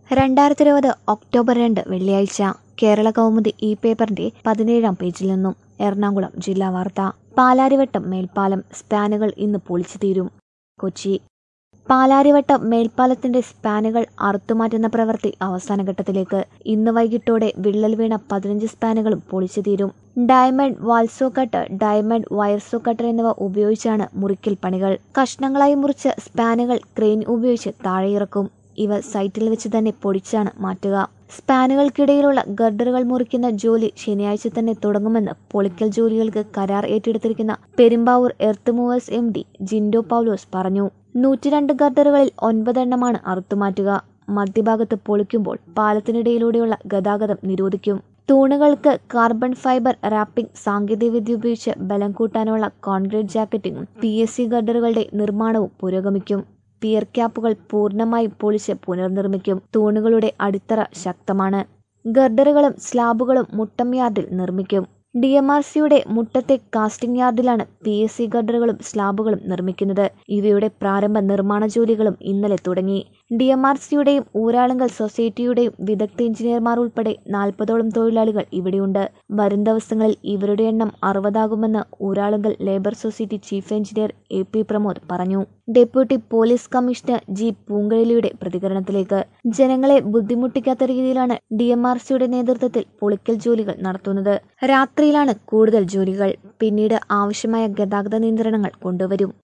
രണ്ടായിരത്തി ഇരുപത് ഒക്ടോബർ രണ്ട് വെള്ളിയാഴ്ച കേരള കൗമുദി ഇ പേപ്പറിന്റെ പതിനേഴാം പേജിൽ നിന്നും എറണാകുളം ജില്ലാ വാർത്ത പാലാരിവട്ടം മേൽപ്പാലം സ്പാനുകൾ ഇന്ന് പൊളിച്ചു തീരും കൊച്ചി പാലാരിവട്ടം മേൽപ്പാലത്തിന്റെ സ്പാനുകൾ അറുത്തുമാറ്റുന്ന പ്രവൃത്തി അവസാന ഘട്ടത്തിലേക്ക് ഇന്ന് വൈകിട്ടോടെ വിള്ളൽ വീണ പതിനഞ്ച് സ്പാനുകളും പൊളിച്ചു തീരും diamond wall saw cut diamond wire saw cutter എന്നിവ ഉപയോഗിച്ചാണ് മുറിക്കൽ പണികൾ കഷ്ണങ്ങളായി മുറിച്ച സ്പാനുകൾ ക്രെയിൻ ഉപയോഗിച്ച് താഴെയിറക്കും ഇവ സൈറ്റിൽ വെച്ച് തന്നെ പൊടിച്ചാണ് മാറ്റുക സ്പാനുകൾക്കിടയിലുള്ള ഗർഡറുകൾ മുറിക്കുന്ന ജോലി ശനിയാഴ്ച തന്നെ തുടങ്ങുമെന്ന് പൊളിക്കൽ ജോലികൾക്ക് കരാർ ഏറ്റെടുത്തിരിക്കുന്ന Perumbavoor earth movers M D Jindo Paulose പറഞ്ഞു നൂറ്റിരണ്ട് ഗർഡറുകളിൽ ഒൻപതെണ്ണമാണ് അറുത്തുമാറ്റുക മധ്യഭാഗത്ത് പൊളിക്കുമ്പോൾ പാലത്തിനിടയിലൂടെയുള്ള ഗതാഗതം നിരോധിക്കും തൂണുകൾക്ക് കാർബൺ ഫൈബർ റാപ്പിംഗ് സാങ്കേതികവിദ്യ ഉപയോഗിച്ച് ബലം കൂട്ടാനുള്ള കോൺക്രീറ്റ് ജാക്കറ്റിംഗും പി എസ് സി ഗർഡറുകളുടെ നിർമ്മാണവും പുരോഗമിക്കും പിയർ ക്യാപ്പുകൾ പൂർണ്ണമായും പൊളിച്ച് പുനർനിർമ്മിക്കും തൂണുകളുടെ അടിത്തറ ശക്തമാണ് ഗർഡറുകളും സ്ലാബുകളും മുട്ടം യാർഡിൽ നിർമ്മിക്കും ഡി എം ആർ സിയുടെ മുട്ടത്തെ കാസ്റ്റിംഗ് യാർഡിലാണ് പി എസ് സി ഗർഡറുകളും സ്ലാബുകളും നിർമ്മിക്കുന്നത് ഇവയുടെ പ്രാരംഭ നിർമ്മാണ ജോലികളും ഇന്നലെ തുടങ്ങി ഡി എം ആർ സിയുടെയും ഊരാളുങ്കൽ സൊസൈറ്റിയുടെയും വിദഗ്ധ എഞ്ചിനീയർമാർ ഉൾപ്പെടെ നാൽപ്പതോളം തൊഴിലാളികൾ ഇവിടെയുണ്ട് വരും ദിവസങ്ങളിൽ ഇവരുടെ എണ്ണം അറുപതാകുമെന്ന് Uralungal labour society chief engineer A P Pramod പറഞ്ഞു ഡെപ്യൂട്ടി പോലീസ് കമ്മീഷണർ ജി പൂങ്കഴലിയുടെ പ്രതികരണത്തിലേക്ക് ജനങ്ങളെ ബുദ്ധിമുട്ടിക്കാത്ത രീതിയിലാണ് ഡി എം ആർ സിയുടെ നേതൃത്വത്തിൽ പൊളിക്കൽ ജോലികൾ നടത്തുന്നത് രാത്രിയിലാണ് കൂടുതൽ ജോലികൾ പിന്നീട് ആവശ്യമായ ഗതാഗത നിയന്ത്രണങ്ങൾ കൊണ്ടുവരും